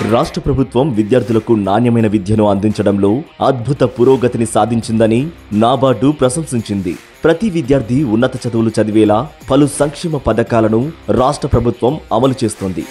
రాష్ట్ర ప్రభుత్వం విద్యార్థులకు నాణ్యమైన విద్యను అందించడంలో అద్భుత పురోగతిని సాధించిందని నాబార్డు ప్రశంసించింది ప్రతి విద్యార్థి ఉన్నత చదువులు చదివేలా పలు సంక్షేమ పథకాలను రాష్ట్ర ప్రభుత్వం అమలు చేస్తోంది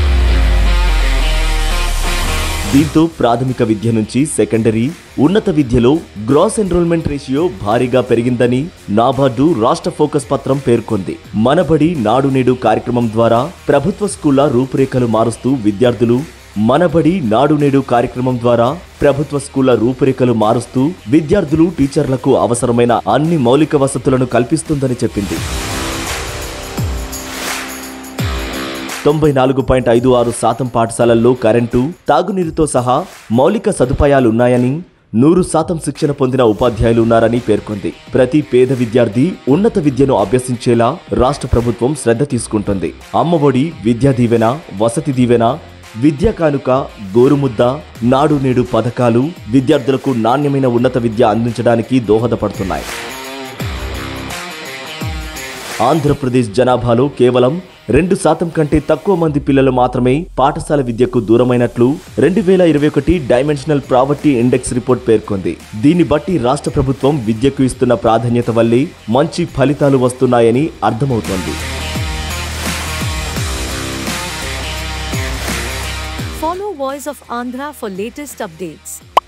దీంతో ప్రాథమిక విద్య నుంచి సెకండరీ ఉన్నత విద్యలో గ్రాస్ ఎన్రోల్మెంట్ రేషియో భారీగా పెరిగిందని నాబార్డు రాష్ట్ర ఫోకస్ పత్రం పేర్కొంది మనబడి నాడు నేడు కార్యక్రమం ద్వారా ప్రభుత్వ స్కూళ్ల రూపురేఖలు మారుస్తూ విద్యార్థులు మనబడి నాడు నేడు కార్యక్రమం ద్వారా ప్రభుత్వ స్కూళ్ల రూపురేఖలు మారుస్తూ విద్యార్థులు టీచర్లకు అవసరమైన అన్ని మౌలిక వసతులను కల్పిస్తుందని చెప్పింది తొంభై నాలుగు పాయింట్ ఐదు ఆరు శాతం పాఠశాలల్లో కరెంటు తాగునీరుతో సహా మౌలిక సదుపాయాలున్నాయని నూరు శాతం శిక్షణ పొందిన ఉపాధ్యాయులు ఉన్నారని పేర్కొంది ప్రతి పేద విద్యార్థి ఉన్నత విద్యను అభ్యసించేలా రాష్ట్ర ప్రభుత్వం శ్రద్ధ తీసుకుంటుంది అమ్మఒడి విద్యా దీవెన వసతి దీవెన విద్యా కానుక గోరుముద్ద నాడు నేడు పథకాలు విద్యార్థులకు నాణ్యమైన ఉన్నత విద్య అందించడానికి దోహదపడుతున్నాయి ఆంధ్రప్రదేశ్ జనాభాలో కేవలం రెండు శాతం కంటే తక్కువ మంది పిల్లలు మాత్రమే పాఠశాల విద్యకు దూరమైనట్లు రెండు వేల ఇరవై ఒకటి డైమెన్షనల్ ప్రావర్టీ ఇండెక్స్ రిపోర్ట్ పేర్కొంది దీన్ని బట్టి రాష్ట్ర ప్రభుత్వం విద్యకు ఇస్తున్న ప్రాధాన్యత వల్లే మంచి ఫలితాలు వస్తున్నాయని అర్థమవుతోంది Follow Voice of Andhra for latest updates.